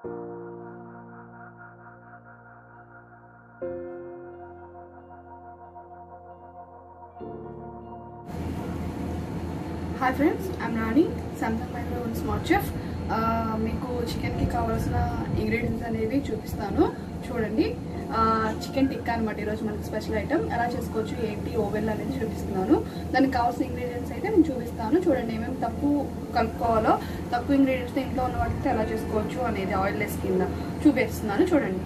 hi friends I'm Rani Samsung micro smart chef మీకు చికెన్కి కావాల్సిన ఇంగ్రీడియంట్స్ అనేవి చూపిస్తాను చూడండి చికెన్ టిక్కా అనమాట ఈరోజు మనకి స్పెషల్ ఐటమ్ ఎలా చేసుకోవచ్చు ఏంటి ఓవెన్ అనేది చూపిస్తున్నాను దానికి కావాల్సిన ఇంగ్రీడియంట్స్ అయితే నేను చూపిస్తాను చూడండి ఏమేమి తక్కువ కలుపుకోవాలో తక్కువ ఇంగ్రీడియంట్స్ ఇంట్లో ఉన్న వాటితో ఎలా చేసుకోవచ్చు అనేది ఆయిల్ లెస్ కింద చూపిస్తున్నాను చూడండి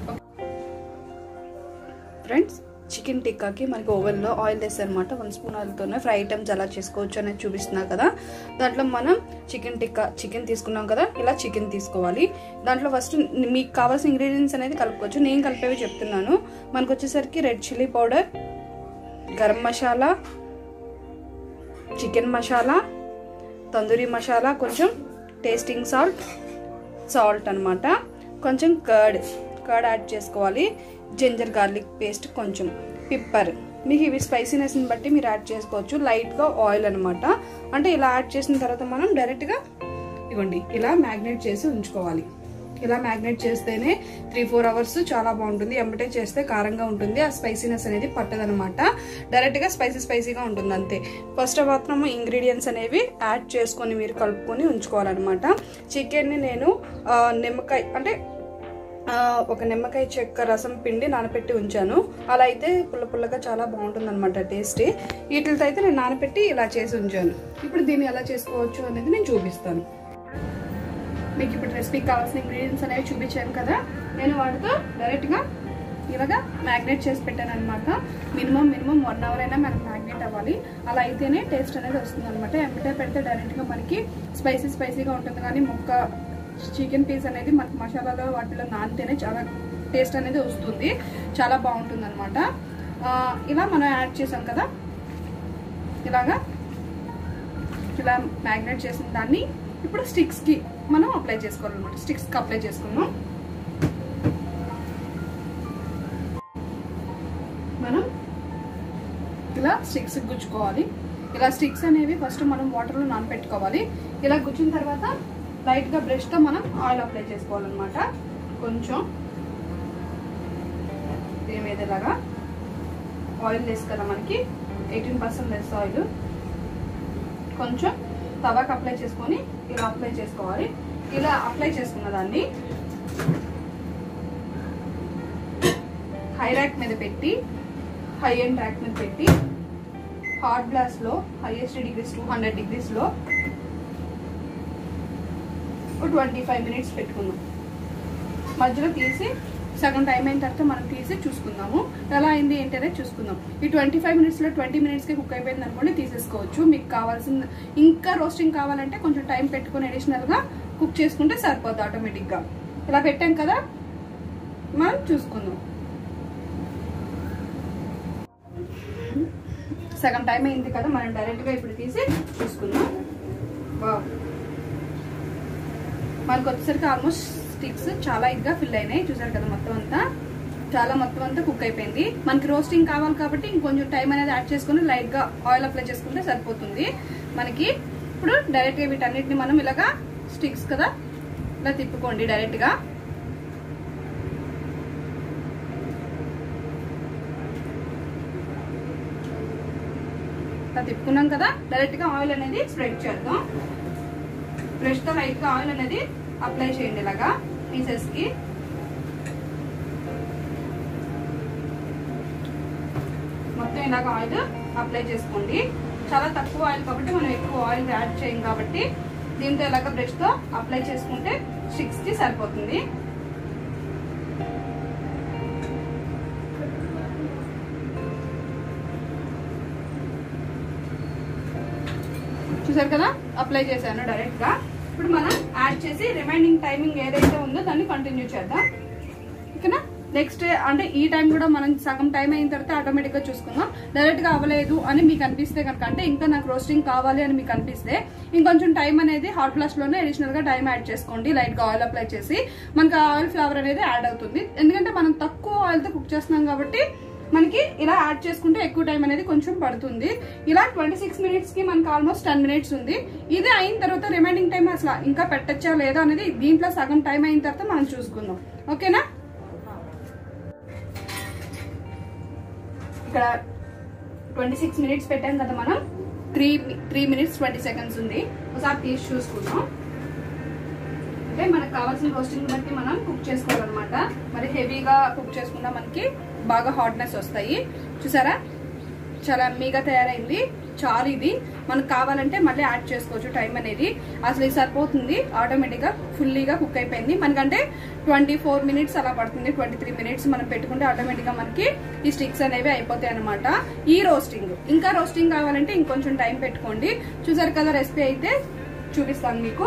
ఫ్రెండ్స్ చికెన్ టిక్కాకి మనకి ఓవెన్లో ఆయిల్ వేస్తారు అనమాట వన్ స్పూన్ ఆయిల్తోనే ఫ్రై ఐటమ్స్ ఎలా చేసుకోవచ్చు అనేది చూపిస్తున్నా కదా దాంట్లో మనం చికెన్ టిక్కా చికెన్ తీసుకున్నాం కదా ఇలా చికెన్ తీసుకోవాలి దాంట్లో ఫస్ట్ మీకు కావాల్సిన ఇంగ్రీడియంట్స్ అనేది కలుపుకోవచ్చు నేను కలిపేవి చెప్తున్నాను మనకు వచ్చేసరికి red chilli powder garam masala chicken masala tandoori masala కొంచెం టేస్టింగ్ సాల్ట్ సాల్ట్ అనమాట కొంచెం కర్డ్ కర్డ్ యాడ్ చేసుకోవాలి జింజర్ గార్లిక్ పేస్ట్ కొంచెం పిప్పర్ మీకు ఇవి స్పైసీనెస్ని బట్టి మీరు యాడ్ చేసుకోవచ్చు లైట్గా ఆయిల్ అనమాట అంటే ఇలా యాడ్ చేసిన తర్వాత మనం డైరెక్ట్గా ఇవ్వండి ఇలా మ్యాగ్నేట్ చేసి ఉంచుకోవాలి ఇలా మ్యాగ్నేట్ చేస్తేనే త్రీ ఫోర్ అవర్స్ చాలా బాగుంటుంది ఎంబటే చేస్తే కారంగా ఉంటుంది ఆ స్పైసీనెస్ అనేది పట్టదనమాట డైరెక్ట్గా స్పైసీ స్పైసీగా ఉంటుంది అంతే ఫస్ట్ మాత్రం ఇంగ్రీడియంట్స్ అనేవి యాడ్ చేసుకొని మీరు కలుపుకొని ఉంచుకోవాలన్నమాట చికెన్ని నేను నిమ్మకాయ అంటే ఒక నిమ్మకాయ చెక్క రసం పిండి నానపెట్టి ఉంచాను అలా అయితే పుల్ల పుల్లగా చాలా బాగుంటుంది అనమాట టేస్ట్ వీటితో అయితే నేను నానపెట్టి ఇలా చేసి ఉంచాను ఇప్పుడు దీన్ని ఎలా చేసుకోవచ్చు అనేది నేను చూపిస్తాను మీకు ఇప్పుడు రెసిపీకి కావాల్సిన ఇంగ్రీడియంట్స్ అనేవి చూపించాను కదా నేను వాటితో డైరెక్ట్గా ఇలాగా మ్యాగ్నేట్ చేసి పెట్టాను అనమాట మినిమం మినిమం వన్ అవర్ అయినా మనకు మ్యాగ్నేట్ అవ్వాలి అలా అయితేనే టేస్ట్ అనేది వస్తుంది అనమాట ఎంబటే పెడితే డైరెక్ట్గా మనకి స్పైసీ స్పైసీగా ఉంటుంది కానీ ముక్క చికెన్ పీస్ అనేది మనకి మసాలాలో వాటిలో నానితేనే చాలా టేస్ట్ అనేది వస్తుంది చాలా బాగుంటుంది అనమాట ఇలా మనం యాడ్ చేసాం కదా ఇలాగా ఇలా మ్యాగ్నేట్ చేసిన దాన్ని ఇప్పుడు స్టిక్స్కి మనం అప్లై చేసుకోవాలన్నమాట స్టిక్స్కి అప్లై చేసుకున్నాం మనం ఇలా స్టిక్స్ గుచ్చుకోవాలి ఇలా స్టిక్స్ అనేవి ఫస్ట్ మనం వాటర్లో నానబెట్టుకోవాలి ఇలా గుచ్చిన తర్వాత లైట్గా బ్రష్తో మనం ఆయిల్ అప్లై చేసుకోవాలన్నమాట కొంచెం దీని మీద ఇలాగా ఆయిల్ వేసి కదా మనకి ఎయిటీన్ పర్సెంట్ లెస్ ఆయిల్ కొంచెం తవాకి అప్లై చేసుకొని ఇలా అప్లై చేసుకోవాలి ఇలా అప్లై చేసుకున్న దాన్ని హై ర్యాక్ మీద పెట్టి హై అండ్ ర్యాక్ మీద పెట్టి హాట్ గ్లాస్లో హైయెస్ట్ డిగ్రీస్ టూ హండ్రెడ్ డిగ్రీస్లో ట్వంటీ ఫైవ్ మినిట్స్ పెట్టుకుందాం మధ్యలో తీసి సగం టైం అయిన తర్వాత మనం తీసి చూసుకుందాము ఎలా అయింది ఏంటి అనేది చూసుకుందాం ఈ ట్వంటీ ఫైవ్ మినిట్స్లో ట్వంటీ మినిట్స్కి కుక్ అయిపోయింది అనుకోండి తీసేసుకోవచ్చు మీకు కావాల్సిన ఇంకా రోస్టింగ్ కావాలంటే కొంచెం టైం పెట్టుకుని అడిషనల్గా కుక్ చేసుకుంటే సరిపోద్ది ఆటోమేటిక్గా ఇలా పెట్టాం కదా మనం చూసుకుందాం సగం టైం అయింది కదా మనం డైరెక్ట్గా ఇప్పుడు తీసి చూసుకుందాం బాగు మనకు వచ్చేసరికి ఆల్మోస్ట్ స్టిక్స్ చాలా ఇదిగా ఫిల్ అయినాయి చూసారు కదా మొత్తం అంతా చాలా మొత్తం అంతా కుక్ అయిపోయింది మనకి రోస్టింగ్ కావాలి కాబట్టి ఇంకొంచెం టైం అనేది యాడ్ చేసుకుని లైట్ గా ఆయిల్ అప్లై చేసుకుంటే సరిపోతుంది మనకి ఇప్పుడు డైరెక్ట్ గా వీటన్నిటిని మనం ఇలాగా స్టిక్స్ కదా ఇలా తిప్పుకోండి డైరెక్ట్ గా ఇలా తిప్పుకున్నాం కదా డైరెక్ట్ గా ఆయిల్ అనేది స్ప్రెడ్ చేద్దాం బ్రష్ తో లైట్ గా ఆయిల్ అనేది అప్లై చేయండి ఇలాగా పీసెస్ కి మొత్తం ఇలాగ ఆయిల్ అప్లై చేసుకోండి చాలా తక్కువ ఆయిల్ కాబట్టి మనం ఎక్కువ ఆయిల్ యాడ్ చేయం కాబట్టి దీంతో ఇలాగ బ్రష్ తో అప్లై చేసుకుంటే స్టిక్స్ కి సరిపోతుంది చూసారు కదా అప్లై చేశాను డైరెక్ట్ గా ఇప్పుడు మనం యాడ్ చేసి రిమైనింగ్ టైమింగ్ ఏదైతే ఉందో దాన్ని కంటిన్యూ చేద్దాం ఓకేనా నెక్స్ట్ అంటే ఈ టైం కూడా మనం సగం టైం అయిన తర్వాత ఆటోమేటిక్ గా చూసుకుందాం డైరెక్ట్ గా అవ్వలేదు అని మీకు అనిపిస్తే కనుక అంటే ఇంకా నాకు రోస్టింగ్ కావాలి అని మీకు అనిపిస్తే ఇంకొంచెం టైం అనేది హాట్ ఫ్లాష్ లోనే అడిషనల్ గా టైం యాడ్ చేసుకోండి లైట్ గా ఆయిల్ అప్లై చేసి మనకి ఆయిల్ ఫ్లేవర్ అనేది యాడ్ అవుతుంది ఎందుకంటే మనం తక్కువ ఆయిల్ తో కుక్ చేస్తున్నాం కాబట్టి మనకి ఇలా యాడ్ చేసుకుంటే ఎక్కువ టైం అనేది కొంచెం పడుతుంది ఇలా ట్వంటీ సిక్స్ మినిట్స్ కి మనకి ఆల్మోస్ట్ టెన్ మినిట్స్ ఉంది ఇది అయిన తర్వాత రిమైనింగ్ టైం అసలు ఇంకా పెట్టచ్చా లేదా అనేది దీంట్లో సగం టైం అయిన తర్వాత మనం చూసుకుందాం ఓకేనా ఇక్కడ ట్వంటీ సిక్స్ మినిట్స్ పెట్టాం కదా మనం three three minutes twenty seconds ఉంది ఒకసారి తీసి చూసుకుందాం అంటే మనకు కావాల్సిన రోస్టింగ్ బట్టి మనం కుక్ చేసుకోవాలన్నమాట మరి హెవీగా కుక్ చేసుకున్నా మనకి బాగా హాట్నెస్ వస్తాయి చూసారా చాలా అమ్మీగా తయారైంది చాలు ఇది మనకు కావాలంటే మళ్ళీ యాడ్ చేసుకోవచ్చు టైం అనేది అసలు ఇది సరిపోతుంది ఆటోమేటిక్గా ఫుల్లీగా కుక్ అయిపోయింది మనకంటే ట్వంటీ ఫోర్ మినిట్స్ అలా పడుతుంది ట్వంటీ త్రీ మినిట్స్ మనం పెట్టుకుంటే ఆటోమేటిక్గా మనకి ఈ స్టిక్స్ అనేవి అయిపోతాయి అనమాట ఈ రోస్టింగ్ ఇంకా రోస్టింగ్ కావాలంటే ఇంకొంచెం టైం పెట్టుకోండి చూసారు కదా రెసిపీ అయితే చూపిస్తాను మీకు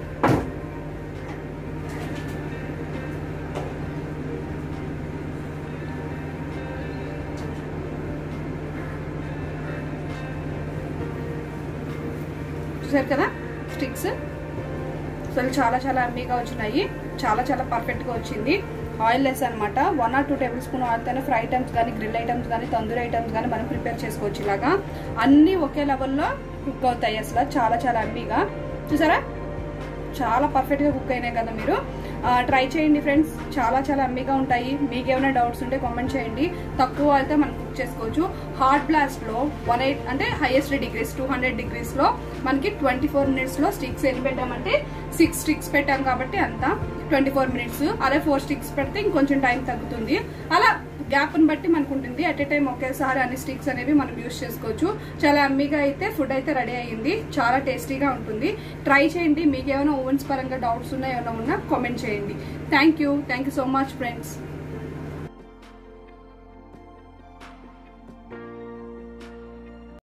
చూసారు కదా స్టిక్స్ అసలు చాలా చాలా అమ్మీగా వచ్చినాయి చాలా చాలా పర్ఫెక్ట్ గా వచ్చింది ఆయిల్ లెస్ అనమాట one or two tablespoon ఆయిల్తోనే ఫ్రై ఐటమ్స్ కానీ గ్రిల్ ఐటమ్స్ కానీ తందూరి ఐటమ్స్ కానీ మనం ప్రిపేర్ చేసుకోవచ్చు ఇలాగా అన్ని ఒకే లెవెల్లో కుక్ అవుతాయి అసలు చాలా చాలా అమ్మీగా చూసారా చాలా పర్ఫెక్ట్గా కుక్ అయినాయి కదా మీరు ట్రై చేయండి ఫ్రెండ్స్ చాలా చాలా అమ్మీగా ఉంటాయి మీకు ఏమైనా డౌట్స్ ఉంటే కామెంట్ చేయండి తక్కువ అయితే మనం కుక్ చేసుకోవచ్చు హాట్ బ్లాస్ట్లో వన్ ఎయిట్ అంటే హైయెస్ట్ డిగ్రీస్ టూ హండ్రెడ్ డిగ్రీస్లో మనకి ట్వంటీ ఫోర్ మినిట్స్లో స్టిక్స్ ఎన్ని పెట్టామంటే సిక్స్ స్టిక్స్ పెట్టాం కాబట్టి అంతా ట్వంటీ ఫోర్ మినిట్స్ అదే ఫోర్ స్టిక్స్ పెడితే ఇంకొంచెం టైం తగ్గుతుంది అలా గ్యాప్ని బట్టి మనకు ఉంటుంది అట్ ఏ టైం ఒకేసారి అన్ని స్టిక్స్ అనేవి మనం యూస్ చేసుకోవచ్చు చాలా అమ్మీగా అయితే ఫుడ్ అయితే రెడీ అయ్యింది చాలా టేస్టీగా ఉంటుంది ట్రై చేయండి మీకు ఏమైనా ఓవెన్స్ పరంగా డౌట్స్ ఉన్నా ఏమైనా ఉన్నా కామెంట్ చేయండి thank you thank you so much friends